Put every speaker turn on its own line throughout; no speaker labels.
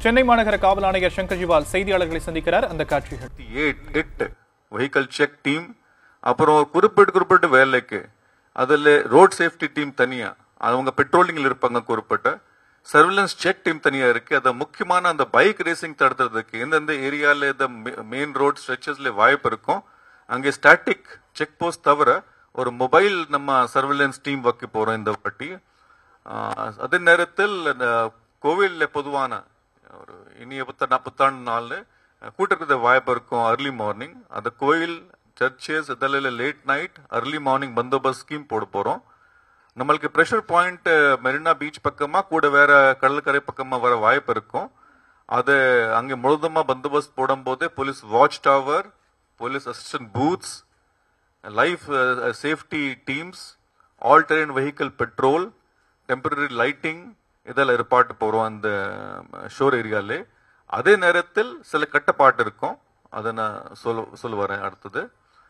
சென்னை மாநகர காவல் ஆணையர் சங்கர் ஜிவால் செய்தியாளர்களை சந்திக்கிறார் அந்த காட்சிகள்
எயிட் எட்டு வெஹிக்கல் செக் டீம் அப்புறம் குறிப்பிட்ட குறிப்பிட்ட வேலைக்கு அதில் ரோட் சேஃப்டி டீம் தனியா அவங்க பெட்ரோலிங்கில் இருப்பாங்க குறிப்பிட்ட சர்வேலன்ஸ் செக் டீம் தனியா இருக்கு அது முக்கியமான அந்த பைக் ரேசிங் தடுக்கிறதுக்கு எந்தெந்த ஏரியால இந்த மெயின் ரோட் ஸ்ட்ரெச்சஸ்ல வாய்ப்பு இருக்கும் அங்கே ஸ்டாட்டிக் செக் போஸ்ட் தவிர ஒரு மொபைல் நம்ம சர்வேலன்ஸ் டீம் வைக்க போறோம் இந்த வாட்டி ஆஹ் அதே நேரத்தில் இந்த கோவில்ல பொதுவான ஒரு இனிய புத்த புத்தாண்டு நாள் கூட்டத்துக்கு வாய்ப்பு இருக்கும் அர்லி மார்னிங் அந்த கோயில் சர்ச்சஸ் இதெல்லாம் லேட் நைட் அர்லி மார்னிங் பந்தோபஸ்த் ஸ்கீம் போட போறோம் நம்மளுக்கு ப்ரெஷர் பாயிண்ட் மெரினா பீச் பக்கமா கூட வேற கடற்கரை பக்கமா வர வாய்ப்பு இருக்கும் அது அங்கே முழுதுமா பந்தோபஸ்த் போடும்போது police watch tower police assistant booths life safety teams all terrain vehicle patrol temporary lighting இதெல்லாம் ஏற்பாட்டு போறோம் அந்த ஷோர் ஏரியாலே அதே நேரத்தில் சில கட்டுப்பாட்டு இருக்கும் அதை நான் சொல்ல சொல்ல வரேன் அடுத்தது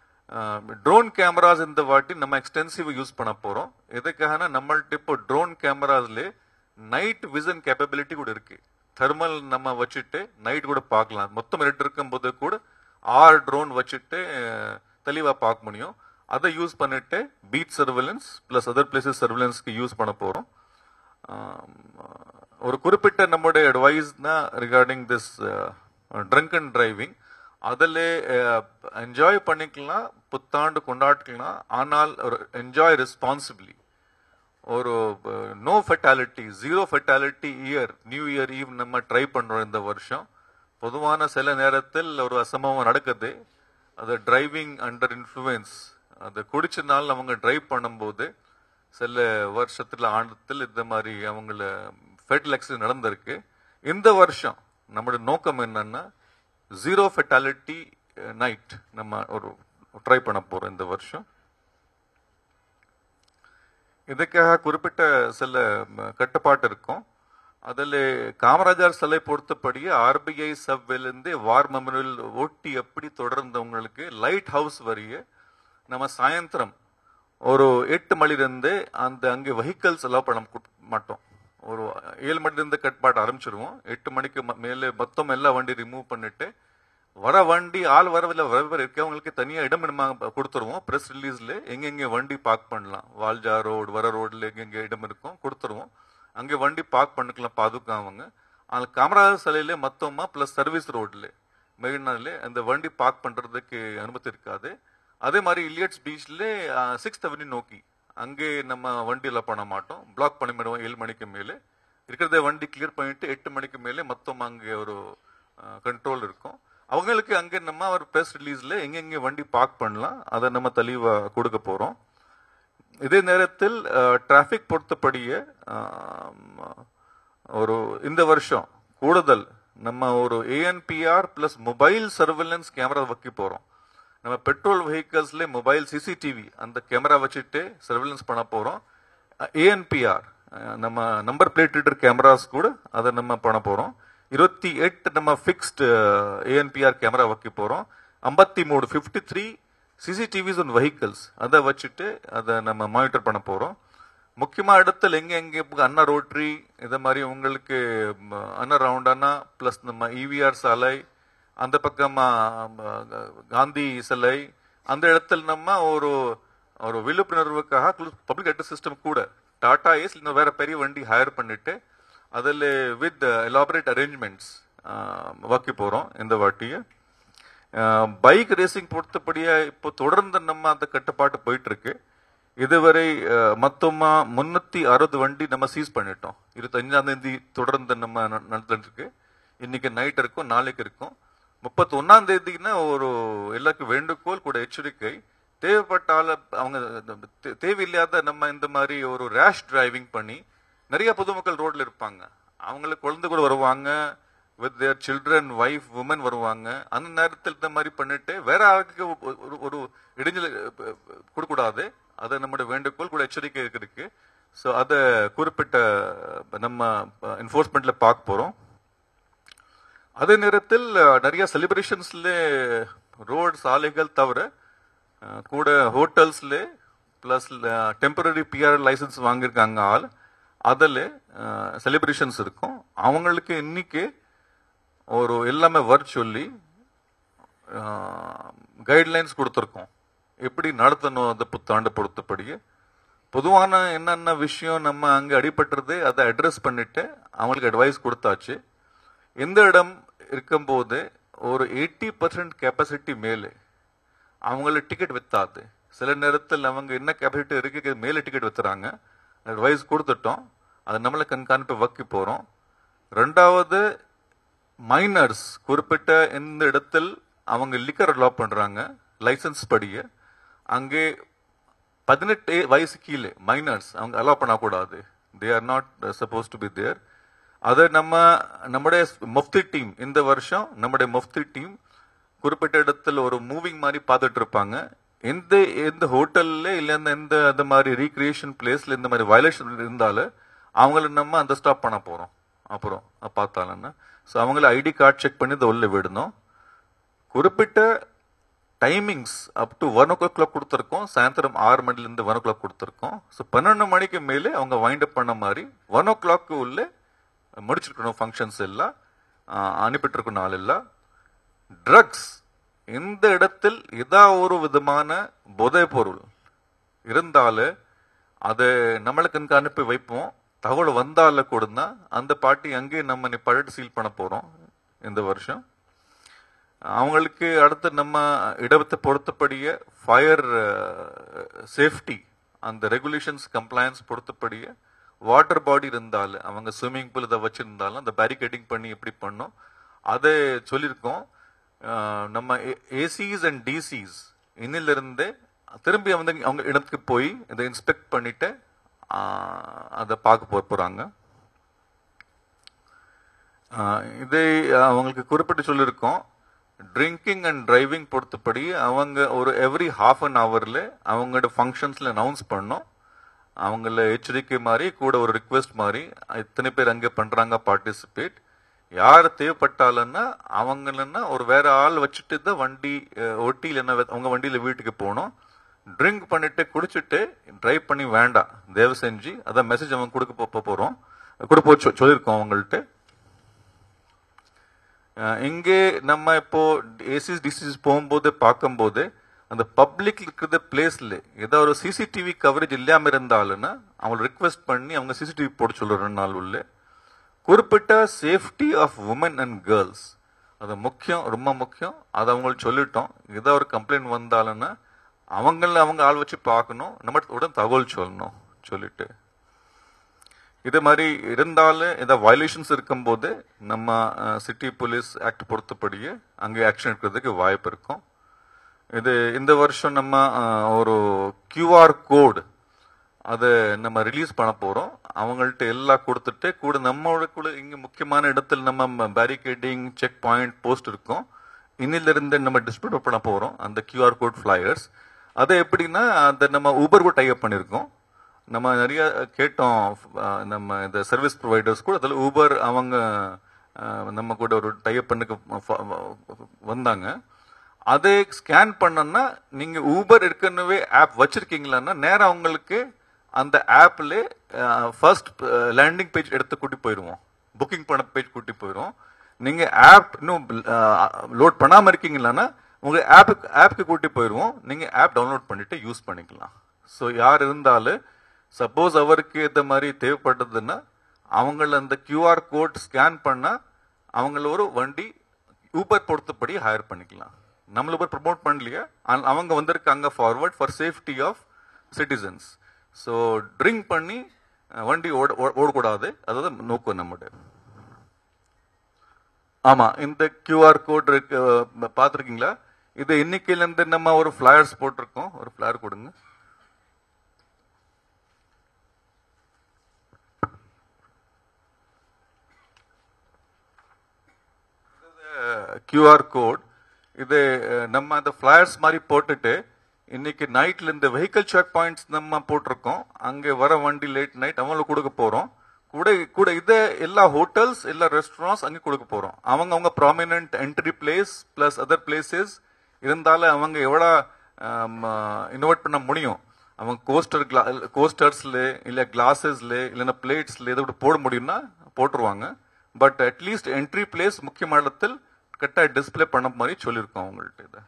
ட்ரோன் கேமராஸ் இந்த வாட்டி நம்ம எக்ஸ்டென்சிவ் யூஸ் பண்ண போறோம் எதுக்காகனா நம்மள்ட்ட இப்போ ட்ரோன் கேமராஸ்ல நைட் விசன் கேப்பபிலிட்டி கூட இருக்கு தெர்மல் நம்ம வச்சுட்டு நைட் கூட பார்க்கலாம் மொத்தம் ரெண்டு இருக்கும்போது கூட ஆறு ட்ரோன் வச்சுட்டு அஹ், தெளிவா பார்க்க முடியும் அதை யூஸ் பண்ணிட்டு beat surveillance plus other places சர்வேலன்ஸ்க்கு யூஸ் பண்ண போறோம் ஆம், ஒரு குறிப்பிட்ட நம்முடைய அட்வைஸ்னா regarding this drunk and driving அதில் என்ஜாய் பண்ணிக்கலாம் புத்தாண்டு கொண்டாடிக்கலாம் ஆனால் ஒரு என்ஜாய் ரெஸ்பான்சிபிளி ஒரு no fatality zero fatality year new year eve நம்ம ட்ரை பண்றோம் இந்த வருஷம் பொதுவான சில நேரத்தில் ஒரு அசம்பவம் நடக்குது அது டிரைவிங் அண்டர் இன்ஃப்ளூயன்ஸ் அது குடிச்ச நாள் அவங்க டிரைவ் பண்ணும்போது சில வருஷத்துல ஆண்டத்தில் இந்த மாதிரி அவங்கள ஃபெட்டல் ஆக்சிடென்ட் நடந்திருக்கு இந்த வருஷம் நம்மளோட நோக்கம் என்னன்னா ஜீரோ ஃபெட்டாலிட்டி நைட் நம்ம ஒரு ட்ரை பண்ண போறோம் இந்த வருஷம் இதுக்காக குறிப்பிட்ட சில ம, கட்டுப்பாட்டு இருக்கும் அதில் காமராஜர் சிலை பொறுத்தபடி ஆர்பிஐ சப்வேலேருந்து வார் மெமோரியல் ஓட்டி எப்படி தொடர்ந்தவங்களுக்கு லைட் ஹவுஸ் வரைய நம்ம சாயந்தரம் ஒரு எட்டு மணிலிருந்து அந்த அங்கே வெஹிக்கல்ஸ் எல்லாம் பண்ண கு- மாட்டோம் ஒரு ஏழு மணிலிருந்து கட்டுப்பாடு ஆரம்பிச்சிருவோம் எட்டு மணிக்கு ம- மேலே மொத்தம் எல்லா வண்டி ரிமூவ் பண்ணிட்டு வர வண்டி ஆள் வரவில்லை வரவர் இருக்கவங்களுக்கு தனியா இடம் இடமா கொடுத்துருவோம் பிரஸ் ரிலீஸ்ல எங்கெங்க வண்டி பார்க் பண்ணலாம் வால்ஜா ரோடு வர ரோட்ல எங்கெங்க இடம் இருக்கும் கொடுத்துருவோம் அங்கே வண்டி பார்க் பண்ணிக்கலாம் பாதுகாவங்க ஆனால் காமராஜர் சிலையில மொத்தமா பிளஸ் சர்வீஸ் ரோட்ல மெயினால அந்த வண்டி பார்க் பண்றதுக்கு அனுமதி இருக்காது அதே மாதிரி இலியட்ஸ் பீச்ல சிக்ஸ்த் அவென்யூ நோக்கி அங்கே நம்ம வண்டியில பண்ண மாட்டோம் பிளாக் பண்ணிவிடுவோம் ஏழு மணிக்கு மேலே இருக்கிறத வண்டி கிளியர் பண்ணிட்டு எட்டு மணிக்கு மேலே மொத்தம் அங்கே ஒரு கண்ட்ரோல் இருக்கும் அவங்களுக்கு அங்கே நம்ம ஒரு ப்ரெஸ் ரிலீஸ்ல எங்கெங்க வண்டி பார்க் பண்ணலாம் அதை நம்ம தெளிவா கொடுக்க போறோம் இதே நேரத்தில் டிராஃபிக் பொறுத்தபடியே ஆம், ஒரு இந்த வருஷம் கூடுதல் நம்ம ஒரு ANPR plus mobile surveillance camera வைக்க போறோம் நம்ம பெட்ரோல் வெஹிக்கல்ஸ்ல மொபைல் சிசிடிவி அந்த கேமரா வச்சுட்டு சர்வேலன்ஸ் பண்ண போறோம் ஏஎன்பிஆர் நம்ம நம்பர் பிளேட் ரீடர் கேமராஸ் கூட அதை நம்ம பண்ண போறோம் இருபத்தி எட்டு நம்ம ஃபிக்ஸ்டு ஏஎன்பிஆர் கேமரா வைக்க போறோம் ஐம்பத்தி மூணு fifty three CCTVs and vehicles அதை வச்சுட்டு அதை நம்ம மானிட்டர் பண்ண போறோம் முக்கியமா இடத்துல எங்க எங்க இப்ப அண்ணா ரோட்டரி இதை மாதிரி உங்களுக்கு ம், அண்ணா ரவுண்டானா பிளஸ் நம்ம இவிஆர் சாலை அந்த பக்கமா ம, காந்தி சிலை அந்த இடத்துல நம்ம ஒரு ஒரு விழிப்புணர்வுக்காக பப்ளிக் அட்ரஸ் சிஸ்டம் கூட டாடா ஏஸ் இன்னும் வேற பெரிய வண்டி ஹையர் பண்ணிட்டு அதில் வித் எலாபரேட் அரேஞ்ச்மெண்ட்ஸ் வைக்க போறோம் இந்த வாட்டியை பைக் ரேசிங் பொறுத்தபடியா இப்போ தொடர்ந்து நம்ம அந்த கட்டுப்பாட்டு போயிட்டு இருக்கு இதுவரை அஹ், மொத்தமா முன்னூத்தி அறுபது வண்டி நம்ம சீஸ் பண்ணிட்டோம் இருபத்தஞ்சாம் தேதி தொடர்ந்து நம்ம ந- நடந்துட்டு இருக்கு இன்னைக்கு நைட் இருக்கும் நாளைக்கு இருக்கும் முப்பத்தி ஒன்னாம் தேதினா ஒரு எல்லாருக்கும் வேண்டுகோள் கூட எச்சரிக்கை தேவைப்பட்டால அவங்க தே- தேவையில்லாத நம்ம இந்த மாதிரி ஒரு ரேஷ் டிரைவிங் பண்ணி நிறைய பொதுமக்கள் ரோட்ல இருப்பாங்க அவங்களுக்கு குழந்தை கூட வருவாங்க with their children wife woman வருவாங்க அந்த நேரத்தில் இந்த மாதிரி பண்ணிட்டு வேற ஆளுக்கு ஒரு- ஒரு ஒரு இடைஞ்சல் அஹ், கொடுக்கக்கூடாது அதை நம்முடைய வேண்டுகோள் கூட எச்சரிக்கை இருக்கு ஸோ அதை குறிப்பிட்ட அஹ், நம்ம என்ஃபோர்ஸ்மெண்ட்ல பார்க்க போறோம் அதே நேரத்தில் அஹ், நிறைய செலிப்ரேஷன்ஸ்ல ரோடு சாலைகள் தவிர அஹ், கூட ஹோட்டல்ஸ்ல பிளஸ் டெம்பரரி பிஆர் லைசன்ஸ் வாங்கியிருக்காங்க ஆள் அதில் செலிப்ரேஷன்ஸ் இருக்கும் அவங்களுக்கு இன்னைக்கு ஒரு எல்லாமே வர சொல்லி கைட்லைன்ஸ் கொடுத்துருக்கோம் எப்படி நடத்தணும் அந்த புத்தாண்டு பொறுத்தபடியே பொதுவான என்னென்ன விஷயம் நம்ம அங்கே அடிபட்டுறது அதை அட்ரஸ் பண்ணிட்டு அவங்களுக்கு அட்வைஸ் கொடுத்தாச்சு எந்த இடம் இருக்கும்போது ஒரு எயிட்டி பர்சன்ட் கெப்பாசிட்டி மேலே அவங்களுக்கு டிக்கெட் வித்தாது சில நேரத்தில் அவங்க என்ன கெப்பாசிட்டி இருக்கு மேலே டிக்கெட் வித்துறாங்க அட்வைஸ் கொடுத்துட்டோம் அதை நம்மளை கண்காணிப்பு வைக்க போகிறோம் ரெண்டாவது மைனர்ஸ் குறிப்பிட்ட எந்த இடத்தில் அவங்க லிக்கர் அலோ பண்றாங்க லைசன்ஸ் படிய அங்கே பதினெட்டு வயசு கீழே மைனர்ஸ் அவங்க அலோ பண்ணக்கூடாது they are not supposed to be there அதை நம்ம நம்முடைய முஃப்தி டீம் இந்த வருஷம் நம்முடைய முஃப்தி டீம் குறிப்பிட்ட இடத்துல ஒரு மூவிங் மாதிரி பார்த்துட்டு இருப்பாங்க எந்த எந்த ஹோட்டல்ல இல்ல எந்த எந்த அந்த மாதிரி ரீக்ரியேஷன் பிளேஸ்ல இந்த மாதிரி வயலேஷன் இருந்தாலும் அவங்கள நம்ம அந்த ஸ்டாப் பண்ண போறோம் அப்புறம் பார்த்தாலன்னா ஸோ அவங்கள ஐடி கார்டு செக் பண்ணி இதை உள்ள விடணும் குறிப்பிட்ட timings up to one o'clock கொடுத்துருக்கோம் சாயந்தரம் ஆறு மணிலேருந்து ஒன் ஓ கிளாக் கொடுத்துருக்கோம் ஸோ பன்னெண்டு மணிக்கு மேலே அவங்க வைண்ட் அப் பண்ண மாதிரி ஒன் ஓ கிளாக்கு உள்ளே முடிச்சிருக்கணும் ஃபங்க்ஷன்ஸ் எல்லாம் ஆஹ் அனுப்பிட்டிருக்கணும் நாள் எல்லாம் ட்ரக்ஸ் எந்த இடத்தில் ஏதா ஒரு விதமான போதைப் பொருள் இருந்தாலும் அதை நம்மளுக்கு கண்காணிப்பு வைப்போம் தகவல் வந்தால கூட அந்த பாட்டி அங்கேயே நம்ம நிப்பாட்டு சீல் பண்ண போறோம் இந்த வருஷம் அவங்களுக்கு அடுத்து நம்ம இடத்தை பொறுத்தபடிய ஃபயர் சேஃப்டி அந்த ரெகுலேஷன்ஸ் கம்ப்ளைன்ஸ் பொறுத்தபடிய வாட்டர் பாடி இருந்தாலும் அவங்க ஸ்விம்மிங் பூல் இதை வச்சிருந்தாலும் அந்த பேரிகேட்டிங் பண்ணி எப்படி பண்ணோம் அதை சொல்லியிருக்கோம் அஹ் நம்ம ஏசிஸ் அண்ட் டிசிஸ் இன்னிலிருந்தே திரும்பி வந்து அவங்க இடத்துக்கு போய் இதை இன்ஸ்பெக்ட் பண்ணிட்டு அஹ் அதை பார்க்க போ போறாங்க அஹ் இதை அவங்களுக்கு குறிப்பிட்டு சொல்லியிருக்கோம் ட்ரிங்கிங் அண்ட் டிரைவிங் பொறுத்தபடி அவங்க ஒரு எவ்ரி ஹாஃப் அன் ஹவர்ல அவங்களோட ஃபங்க்ஷன்ஸ்ல அனௌன்ஸ் பண்ணோம் அவங்கள எச்சரிக்கை மாதிரி கூட ஒரு ரிக்வெஸ்ட் மாதிரி எத்தனை பேர் அங்கே பண்றாங்க பார்ட்டிசிபேட் யார் தேவைப்பட்டாலன்னா அவங்களன்னா ஒரு வேற ஆள் வச்சுட்டு தான் வண்டி அஹ், ஓட்டி இல்லைன்னா வே- அவங்க வண்டியில வீட்டுக்கு போகணும் ட்ரிங்க் பண்ணிட்டு குடிச்சிட்டு டிரைவ் பண்ணி வேண்டாம் தயவு செஞ்சு அதான் மெசேஜ் அவங்க கொடுக்க போ- போ- போறோம் கொடுப்போ சொ- சொல்லியிருக்கோம் அவங்கள்ட்ட அஹ் இங்கே நம்ம இப்போ ஏசிஸ் டிசிஸ் போகும்போது பார்க்கும்போது அந்த பப்ளிக் இருக்கிற பிளேஸ்ல ஏதோ ஒரு சிசிடிவி கவரேஜ் இல்லாம இருந்தாலுன்னா அவங்களை ரிக்வெஸ்ட் பண்ணி அவங்க சிசிடிவி போட சொல்லுற ரெண்டு நாள் உள்ள குறிப்பிட்ட safety of women and girls அது முக்கியம் ரொம்ப முக்கியம் அதை அவங்களுக்கு சொல்லிட்டோம் ஏதோ ஒரு கம்ப்ளைண்ட் வந்தாலுன்னா அவங்கள அவங்க ஆள் வச்சு பார்க்கணும் நம்ம உடனே தகவல் சொல்லணும் சொல்லிட்டு இது மாதிரி இருந்தாலும் ஏதாவது வயலேஷன்ஸ் இருக்கும்போது நம்ம சிட்டி போலீஸ் ஆக்ட் பொறுத்தபடியே அங்கே ஆக்ஷன் எடுக்கிறதுக்கு வாய்ப்பு இருக்கும் இது இந்த வருஷம் நம்ம அஹ், ஒரு கியூஆர் கோடு அதை நம்ம ரிலீஸ் பண்ண போறோம் அவங்கள்ட்ட எல்லாம் கொடுத்துட்டு கூட நம்மளோட கூட இங்க முக்கியமான இடத்துல நம்ம பேரிகேடிங் செக் பாயிண்ட் போஸ்ட் இருக்கும் இன்னில இருந்து நம்ம டிஸ்ட்ரிபியூட் பண்ண போறோம் அந்த கியூஆர் கோட் ஃபிளையர்ஸ் அதை எப்படின்னா அந்த நம்ம ஊபர் கூட டைப் பண்ணியிருக்கோம் நம்ம நிறைய கேட்டோம் அஹ், நம்ம இந்த சர்வீஸ் ப்ரொவைடர்ஸ் கூட அதில் ஊபர் அவங்க அஹ், நம்ம கூட ஒரு டைப் பண்ணுக்கு வந்தாங்க அதை ஸ்கேன் பண்ணோம்னா நீங்க ஊபர் ஏற்கனவே ஆப் வச்சிருக்கீங்களான்னா நேரா உங்களுக்கு அந்த ஆப்ல ஃபர்ஸ்ட் லேண்டிங் பேஜ் எடுத்து கூட்டி போயிடுவோம் புக்கிங் பண்ண பேஜ் கூட்டி போயிடும் நீங்க ஆப் இன்னும் லோட் பண்ணாம இருக்கீங்களான்னா உங்க ஆப்புக்கு ஆப்க்கு கூட்டி போயிடுவோம் நீங்க ஆப் டவுன்லோட் பண்ணிட்டு யூஸ் பண்ணிக்கலாம் ஸோ யார் இருந்தாலும் சப்போஸ் அவருக்கு இந்த மாதிரி தேவைப்பட்டதுன்னா அவங்கள அந்த கியூஆர் கோட் ஸ்கேன் பண்ணா அவங்கள ஒரு வண்டி ஊபர் பொறுத்தபடி ஹையர் பண்ணிக்கலாம் நம்மள ஊபர் ப்ரமோட் பண்ணலையா ஆனா அவங்க வந்திருக்காங்க forward for safety of citizens so drink பண்ணி அஹ், வண்டி ஓட ஓ- ஓடக்கூடாது அதாவது நோக்கம் நம்முடைய ஆமா இந்த கியூஆர் கோட் இருக்கு அஹ், பார்த்திருக்கீங்களா இது இன்னைக்குல இருந்து நம்ம ஒரு ஃபிளையர்ஸ் போட்டிருக்கோம் ஒரு ஃபிளையர் கொடுங்க கியூஆர் கோட் இது அஹ், நம்ம அந்த ஃபிளையர்ஸ் மாதிரி போட்டுட்டு இன்னைக்கு நைட்ல இந்த வெஹிக்கிள் செக் பாயிண்ட்ஸ் நம்ம போட்டிருக்கோம் அங்கே வர வண்டி லேட் நைட் அவங்களுக்கு கொடுக்க போறோம் கூட கூட இதை எல்லா ஹோட்டல்ஸ் எல்லா ரெஸ்டாரண்ட்ஸ் அங்கே கொடுக்க போறோம் அவங்க அவங்க prominent entry place plus other places இருந்தாலும் அவங்க எவ்வளோ இன்னோவேட் பண்ண முடியும் அவங்க கோஸ்டர் கோஸ்டர்ஸ்ல இல்ல கிளாஸஸ்ல இல்லைன்னா பிளேட்ஸ்ல எதை விட்டு போட முடியும்னா போட்டுருவாங்க பட் அட்லீஸ்ட் என்ட்ரி பிளேஸ் முக்கியமான இடத்தில் கரெக்டாக டிஸ்ப்ளே பண்ண மாதிரி சொல்லியிருக்கோம் அவங்கள்ட்ட இதை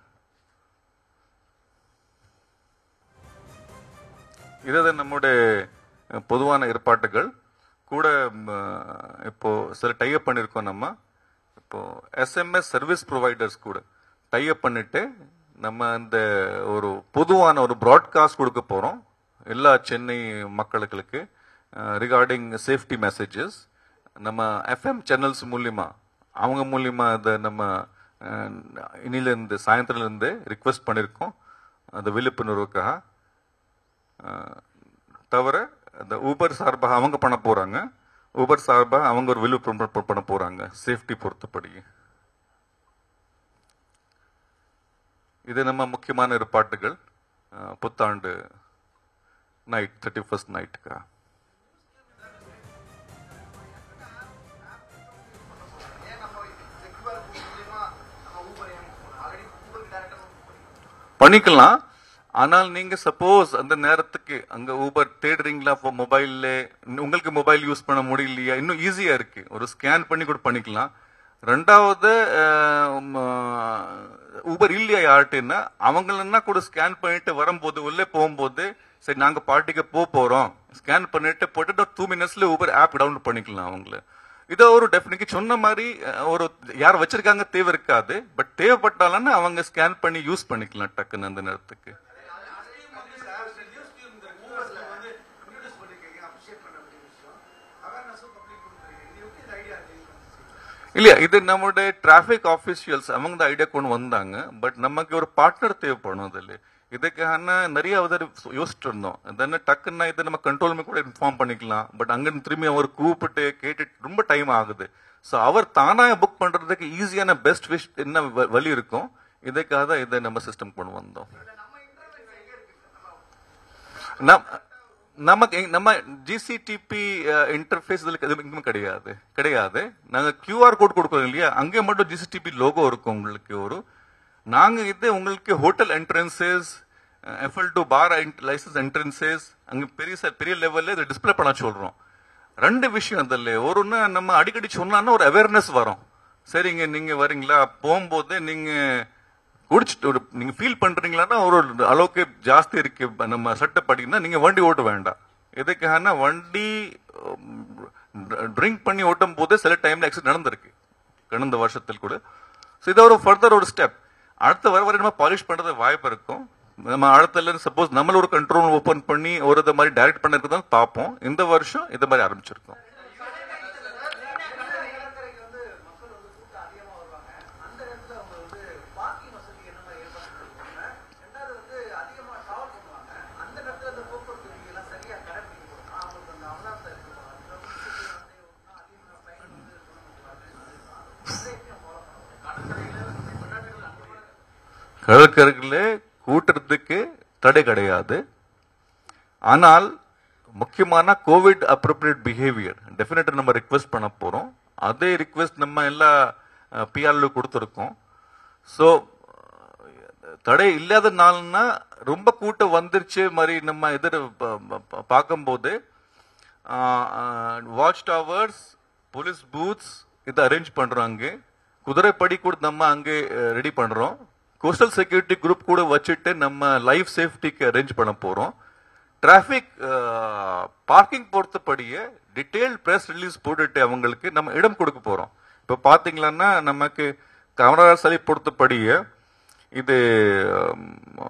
இது நம்முடைய அஹ், பொதுவான ஏற்பாட்டுகள் கூட ம், அஹ், இப்போ சில டைப் பண்ணியிருக்கோம் நம்ம இப்போ எஸ்எம்எஸ் சர்வீஸ் ப்ரொவைடர்ஸ் கூட டைப் பண்ணிட்டு நம்ம அந்த ஒரு பொதுவான ஒரு ப்ராட்காஸ்ட் கொடுக்க போறோம் எல்லா சென்னை மக்களுக்கு ரிகார்டிங் சேஃப்டி மெசேஜஸ் நம்ம எஃப்எம் சேனல்ஸ் மூலியமா அவங்க மூலியமா அதை நம்ம அஹ், இன்னிலிருந்து சாயந்தரம்லேருந்து ரிக்வெஸ்ட் பண்ணியிருக்கோம் அந்த விழிப்புணர்வுக்காக அஹ், தவிர இந்த ஊபர் சார்பாக அவங்க பண்ண போறாங்க ஊபர் சார்பாக அவங்க ஒரு விழிப்புணர்வு பண்ண போறாங்க சேஃப்டி பொறுத்தபடி இது நம்ம முக்கியமான ஏற்பாட்டுகள் அஹ், புத்தாண்டு நைட் தேர்ட்டி ஃபர்ஸ்ட் நைட்டுக்கா பண்ணிக்கலாம் ஆனால் நீங்க சப்போஸ் அந்த நேரத்துக்கு அங்க ஊபர் தேடுறீங்களா இப்போ மொபைல்ல உங்களுக்கு மொபைல் யூஸ் பண்ண முடியலையா இன்னும் ஈஸியா இருக்கு ஒரு ஸ்கேன் பண்ணி கூட பண்ணிக்கலாம் ரெண்டாவது ஊபர் இல்லையா யார்ட்டுன்னா அவங்களன்னா கூட ஸ்கேன் பண்ணிட்டு வரும்போது உள்ளே போகும்போது சரி நாங்க பார்ட்டிக்கு போக போறோம் ஸ்கேன் பண்ணிட்டு போட்டு டூ மினிட்ஸ்ல ஊபர் ஆப் டவுன்லோட் பண்ணிக்கலாம் அவங்கள இதை ஒரு டெஃபினிட்டி சொன்ன மாதிரி அஹ், ஒரு யார் வச்சிருக்காங்க தேவை இருக்காது பட் தேவைப்பட்டாலும் அவங்க ஸ்கேன் பண்ணி யூஸ் பண்ணிக்கலாம் டக்குன்னு அந்த நேரத்துக்கு இல்ல இது நம்முடைய டிராபிக் ஆபீஷியல்ஸ் அவங்க தான் ஐடியா கொண்டு வந்தாங்க பட் நமக்கு ஒரு பார்ட்னர் தேவைப்படும் அதில் இதுக்கான நிறைய அவர் யோசிச்சுட்டு இருந்தோம் தென்ன டக்குன்னா இதை நம்ம கண்ட்ரோல் கூட இன்ஃபார்ம் பண்ணிக்கலாம் பட் அங்க திரும்பி அவர் கூப்பிட்டு கேட்டுட்டு ரொம்ப டைம் ஆகுது ஸோ அவர் தானா புக் பண்றதுக்கு ஈஸியான பெஸ்ட் விஷ் என்ன வ- வழி இருக்கும் இதுக்காக தான் இதை நம்ம சிஸ்டம் கொண்டு வந்தோம் நம்- நமக்கு எங்க- நம்ம ஜிசிடிபி இன்டர்ஃபேஸ் இதுல எதுவுமே கிடையாது கிடையாது நாங்க கியூஆர் கோட் கொடுக்குறோம் இல்லையா அங்கே மட்டும் ஜிசிடிபி லோகோ இருக்கும் உங்களுக்கு ஒரு நாங்க இது உங்களுக்கு hotel entrances FL two bar licence entrances அங்க பெரிய ச- பெரிய லெவல்ல இதை டிஸ்ப்ளே பண்ண சொல்றோம் ரெண்டு விஷயம் அதில் ஒருன்னு நம்ம அடிக்கடி சொன்னான்னா ஒரு அவேர்னஸ் வரும் சரிங்க நீங்க வரீங்களா போகும்போது நீங்க குடிச்சிட்டு ஒரு நீங்க ஃபீல் பண்றீங்களான்னா ஒரு அளவுக்கு ஜாஸ்தி இருக்கு நம்ம சட்டப்படினா நீங்க வண்டி ஓட்ட வேண்டாம் எதுக்கான வண்டி ட்ரிங்க் பண்ணி ஓட்டும் போது சில டைம்ல ஆக்சிடென்ட் நடந்திருக்கு கடந்த வருஷத்தில் கூட ஸோ இது ஒரு ஃபர்தர் ஒரு ஸ்டெப் அடுத்த வர வரை நம்ம பாலிஷ் பண்றது வாய்ப்பு இருக்கும் நம்ம அடுத்த சப்போஸ் நம்மள ஒரு கண்ட்ரோல் ஓபன் பண்ணி ஒரு இதை மாதிரி டைரக்ட் பண்ண பார்ப்போம் இந்த வருஷம் இந்த மாதிரி ஆரம்பிச்சிருக்கோம் கடற்கரைகளே கூட்டுறதுக்கு தடை கிடையாது ஆனால் முக்கியமான கோவிட் அப்ரோப்ரியேட் பிஹேவியர் டெஃபினட்டா நம்ம ரிக்வெஸ்ட் பண்ண போறோம் அதே ரிக்வெஸ்ட் நம்ம எல்லா பிஆர்ல கொடுத்துருக்கோம் ஸோ தடை இல்லாத நாள்னா ரொம்ப கூட்டம் வந்துருச்சு மாதிரி நம்ம எதிர் ப- ப- பார்க்கும்போது வாட்ச் டவர்ஸ் போலீஸ் பூத்ஸ் இதை அரேஞ்ச் பண்றோம் அங்கே குதிரைப்படி கூட நம்ம அங்கே ரெடி பண்றோம் கோஸ்டல் செக்யூரிட்டி குரூப் கூட வச்சுட்டு நம்ம லைஃப் சேஃப்டிக்கு அரேஞ்ச் பண்ண போறோம் டிராபிக் பார்க்கிங் பொறுத்தபடியே டீடைல் பிரஸ் ரிலீஸ் போட்டுட்டு அவங்களுக்கு நம்ம இடம் கொடுக்க போறோம் இப்ப பாத்தீங்கன்னா நமக்கு காமராஜர் சிலை பொறுத்தபடியே இது ஆம்,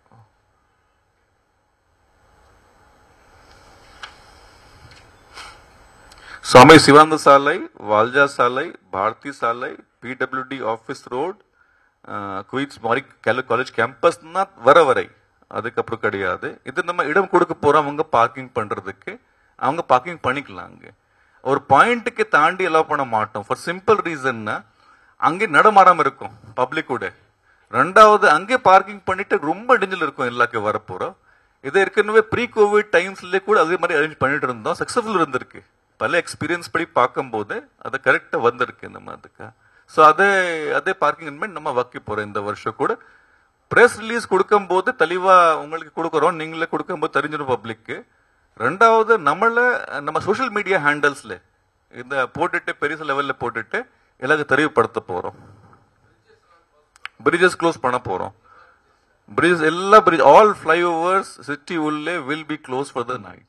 சுவாமி சிவானந்த சாலை வால்ஜா சாலை பாரதி சாலை PWD office road Queen's Mary college கேம்பஸ்னா வர வரை அதுக்கப்புறம் கிடையாது இது நம்ம இடம் கொடுக்க போறோம் அவங்க பார்க்கிங் பண்றதுக்கு அவங்க பார்க்கிங் பண்ணிக்கலாம் அங்க ஒரு பாயிண்ட்டுக்கு தாண்டி அலோவ் பண்ண மாட்டோம் ஃபார் சிம்பிள் ரீசன்னா அங்கே நடமாடாம இருக்கும் பப்ளிக் கூட ரெண்டாவது அங்கே பார்க்கிங் பண்ணிட்டு ரொம்ப டெஞ்சில் இருக்கும் எல்லாக்கு வரப்போறோம் இது ஏற்கனவே ப்ரீ கோவிட் டைம்ஸ்ல கூட அதே மாதிரி அரேஞ்ச் பண்ணிட்டு இருந்தோம் சக்சஸ்ஃபுல் இருந்திருக்கு பல எக்ஸ்பீரியன்ஸ் படி பார்க்கும்போது அது கரெக்டா வந்திருக்கு நம்ம அதுக்கு ஸோ அதே அதே பார்க்கிங் நம்ம வைக்க போறோம் இந்த வருஷம் கூட பிரஸ் ரிலீஸ் கொடுக்கும்போது தெளிவா உங்களுக்கு கொடுக்குறோம் நீங்களே கொடுக்கும்போது தெரிஞ்சிடும் பப்ளிக்கு ரெண்டாவது நம்மள நம்ம சோஷியல் மீடியா ஹேண்டல்ஸ்ல இந்த போட்டுட்டு பெரிய லெவல்ல போட்டுட்டு எல்லாருக்கும் தெளிவுபடுத்த போறோம் பிரிட்ஜஸ் க்ளோஸ் பண்ண போறோம் பிரிட்ஜ் எல்லா பிரிட்ஜ் ஆல் ஃபிளைஓவர்ஸ் சிட்டி உள்ளே will be close for the night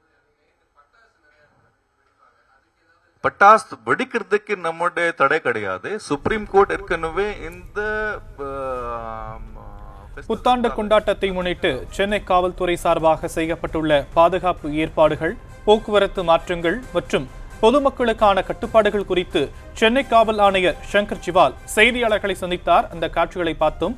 பட்டாஸ் வெடிக்கிறதுக்கு நம்முடைய தடை கிடையாது சுப்ரீம் கோர்ட் ஏற்கனவே இந்த ஆம்,
புத்தாண்டு கொண்டாட்டத்தை முன்னிட்டு சென்னை காவல்துறை சார்பாக செய்யப்பட்டுள்ள பாதுகாப்பு ஏற்பாடுகள் போக்குவரத்து மாற்றங்கள் மற்றும் பொதுமக்களுக்கான கட்டுப்பாடுகள் குறித்து சென்னை காவல் ஆணையர் சங்கர் ஜிவால் செய்தியாளர்களை சந்தித்தார் அந்த காட்சிகளை பார்த்தோம்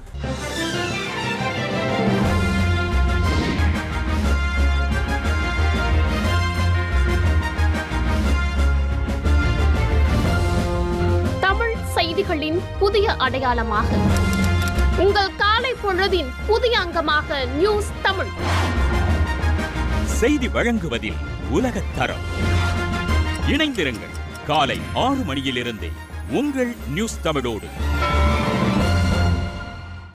தமிழ் செய்திகளின் புதிய அடையாளமாக உங்கள் காலை பொழுதின் புதிய அங்கமாக நியூஸ் தமிழ்
செய்தி வழங்குவதில் உலகத் தரம் இணைந்திருங்கள் காலை ஆறு மணியிலிருந்தே உங்கள் நியூஸ் தமிழோடு